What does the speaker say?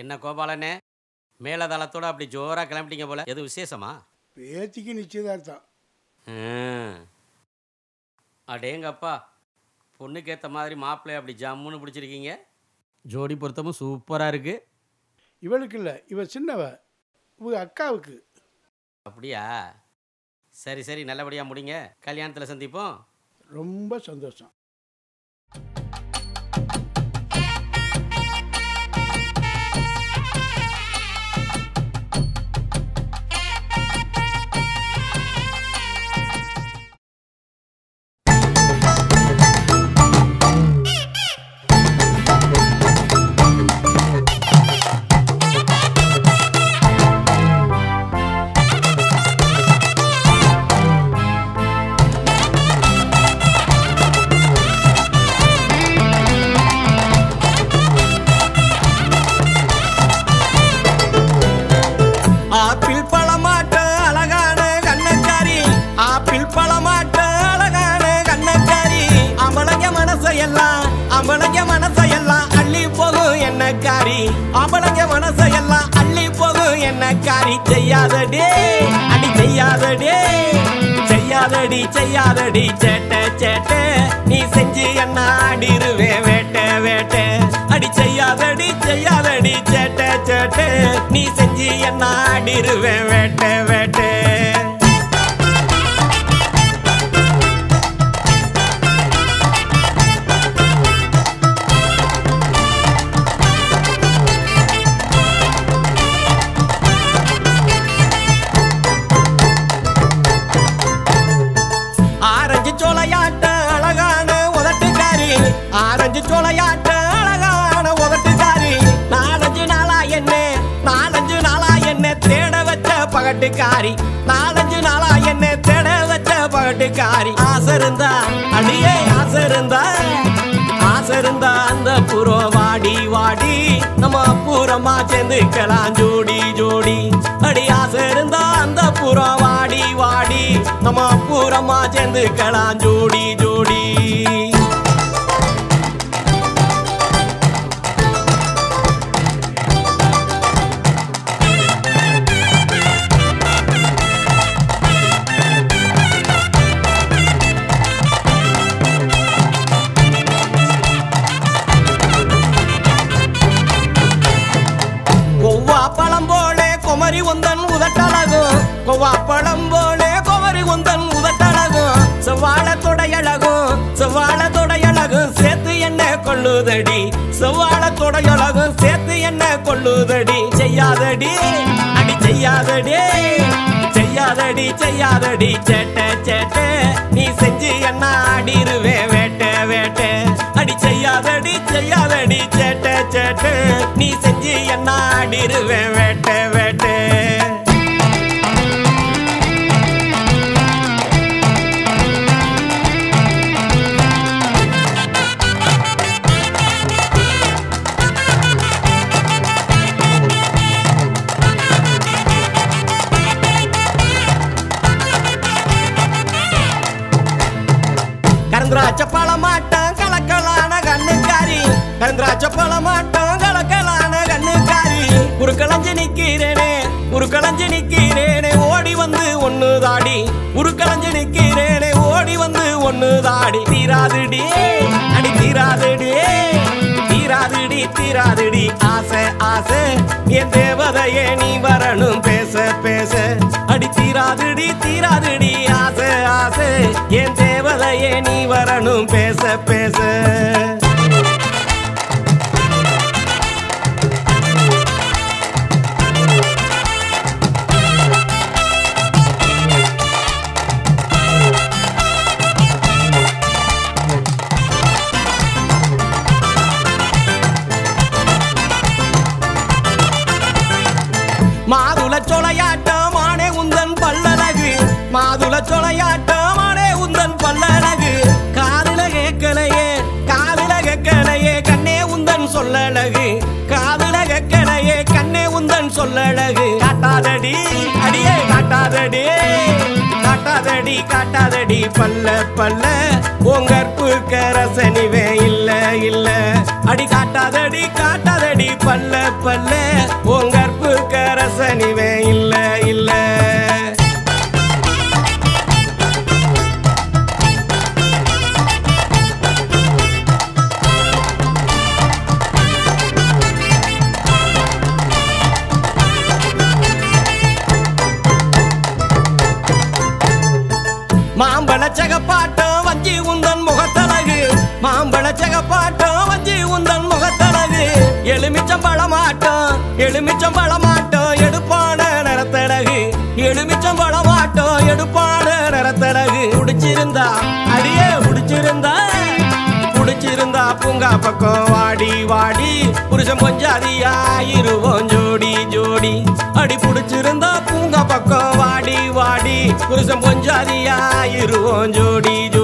என்ன கோபாலண்ணே மேலதளத்தோட அப்படி ஜோரா கிளம்பிட்டீங்க போல எது விசேஷமா பேத்திக்கு நிச்சயதார்த்தம் ம். அடேங்கப்பா பொண்ணுக்கு ஏற்ற மாதிரி மாப்பிள்ளை அப்படி ஜம்முன்னு பிடிச்சிருக்கீங்க ஜோடி பொருத்தமும் சூப்பராக இருக்கு இவளுக்கு இல்லை இவ சின்னவ இவ அக்காவுக்கு அப்படியா சரி சரி நல்லபடியாக முடிங்க கல்யாணத்தில் சந்திப்போம் ரொம்ப சந்தோஷம் ஆப்பிள் பழமாட்ட அழகான கண்ணக்காரி ஆப்பிள் பழமாட்ட அழகான கண்ணக்காரி அமலங்க மனசையெல்லாம் அமலங்க மனசையெல்லாம் அள்ளி போகும் என்னக்காரி அமலங்க மனசையெல்லாம் அள்ளி போகும் என்னக்காரி செய்யாதடே அடி செய்யாதடே செய்யாதடி செய்யாதடி சேட்ட சேட்ட நீ செஞ்சு என்ன ஆடிருவேன் வேட்ட வேட்ட அடி செய்யாதடி செய்யாதடி சேட்ட சேட்ட நீ செஞ்சு என்ன ஆடிருவேன் வேட்ட வேட்ட ஆரஞ்சு சோலையாட்ட அழகான உதட்டுக்காரி ஆரஞ்சு சோலையாட்ட அழகான உதட்டுக்காரி நாலஞ்சு நாளா என்ன நாலஞ்சு நாளா என்ன தேட வச்ச பகட்டுக்காரி நாலஞ்சு நாளா என்ன தேட வச்ச பகட்டுக்காரி ஆசை இருந்தா அடியே ஆசை இருந்தா ஆசை இருந்தா அந்த புறம் வாடி வாடி நம்ம பூரமா சேர்ந்துக்கலாம் ஜோடி ஜோடி அடி ஆசை இருந்தா அந்த புறம் வாடி வாடி நம்ம பூரமா சேர்ந்துக்கலாம் ஜோடி ஜோடி கொவ்வா பழம் போலே குமரி உந்தன் உதட்டழகும் கொவ்வா பழம் போலே குமரி உந்தன் உதட்டழகும் செவ்வாழ தொடையழகும் செவ்வாழ தொடையழகும் சேர்த்து என்ன கொள்ளுதடி செவ்வாழ தொடையழகும் சேர்த்து என்ன கொள்ளுதடி செய்யாதடி அடி செய்யாதடி செய்யாதடி செய்யாதடி சேட்ட சேட்ட நீ செஞ்சு என்ன ஆடிருவேன் வேட்ட வேட்ட அடி செய்யாதடி செய்யாதடி சேட்ட சேட்ட நீ செஞ்சு என்ன ஆடிருவேன் வேட்ட வேட்ட கருந்திராட்ச பழமாட்டம் கலக்கலான கண்ணுக்காரி கருந்திராட்ச பழமாட்டம் கலக்கலான கண்ணுக்காரி ஒரு களஞ்சு நிக்கிறேனே ஒரு களஞ்சு நிக்கிறேனே ஓடி வந்து ஒண்ணு தாடி ஒரு களஞ்சு நிக்கிறேனே ஓடி வந்து ஒண்ணு தாடி தீராதுடி அடி தீராதுடி தீராதுடி தீராதுடி ஆசை ஆசை என் தேவதையே நீ வரணும் பேச பேச அடி தீராதுடி தீராதுடி ஆசை ஆசை என் தேவதையே நீ வரணும் பேச பேச மாதுள சொலையாட்டம் மானே உந்தன் பல்லழகு மாதுள சொலையாட்டம் மானே உந்தன் பல்லழகு காதுல கேட்கலையே காதுல கேட்கலையே கண்ணே உந்தன் சொல்லழகு காதுல கேட்கலையே கண்ணே உந்தன் சொல்லழகு காட்டாதடி அடியே காட்டாதடி காட்டாதடி காட்டாதடி பல்ல பல்ல உங்கற்பு கரசனிவே இல்ல இல்ல அடி காட்டாதடி காட்டாதடி பல்ல பல்ல உங்கற்பு கரசனிவே இல்ல இல்ல மாம்பழ சகப்பாட்டம் வஞ்சி உந்தன் முகத்தழகு மாம்பழ சகப்பாட்டம் வஞ்சி உந்தன் முகத்தழகு எலுமிச்சம் பழமாட்டம் எலுமிச்சம் பழமாட்டம் எடுப்பான நிறத்தடகு எலுமிச்சம் பழமாட்டம் எடுப்பான நிறத்தடகு புடிச்சிருந்தா அடியே புடிச்சிருந்தா புடிச்சிருந்தா பூங்கா பக்கம் வாடி வாடி புருஷன் கொஞ்சாதியா இருவோம் ஜோடி ஜோடி அடி புடிச்சிருந்தா பூங்கா பக்கம் வாடி வாடி புருஷன் கொஞ்சாதியா இருவோம் ஜோடி ஜோடி